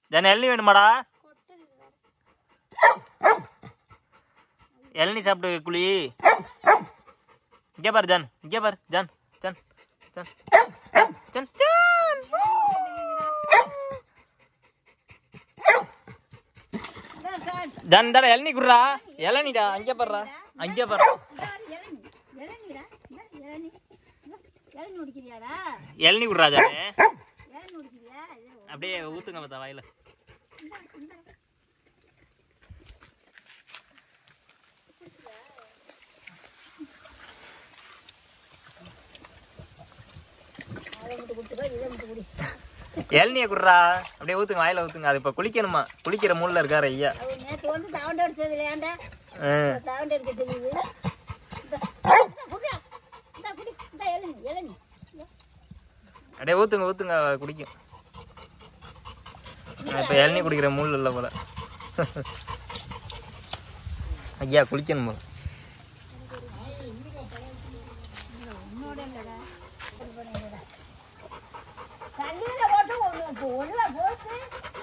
John இளநீ வேணுமாடா இளநீ சாப்பிட்டு குழி இங்கே பாரு ஜான் இங்கே பாரு John John John John John John தாடா இளநீ குடுறா இளநீடா அங்கே பாருடா அங்கே பாரு இளநீடா இளநீ இளநீ குடிக்கிறியாடா இளநீ குடுறா ஜானு இளநீ குடிக்கிறியா இது அப்படியே ஊத்துங்க பார்த்தா வாயில இந்தா, இந்தா. அதை மட்டும் குடிச்சுக்கோ இதை மட்டும் குடி இளநியை குடுறா அப்படியே ஊத்துங்க வாயில ஊத்துங்க அது இப்ப குளிக்கணுமா குளிக்கிற மூட்ல இருக்காரு ஐயா அவன் நேற்று வந்து தவண்டை அடிச்சது இல்லையாண்டா ஆ. தவண்டை அடிக்க தெரியுது இந்த குடிடா இந்த குடி இந்த இளநீ இளநீ அப்படியே ஊத்துங்க ஊத்துங்க குடிக்கும் ஆ, இப்ப இளநீ குடிக்கிற மூல் இல்ல போல ஐயா குளிக்கணும் போல உன்னோட இல்லடா இது பண்ணிடுடா தண்ணியில போட்டு ஒன்று ஒழுவா போட்டு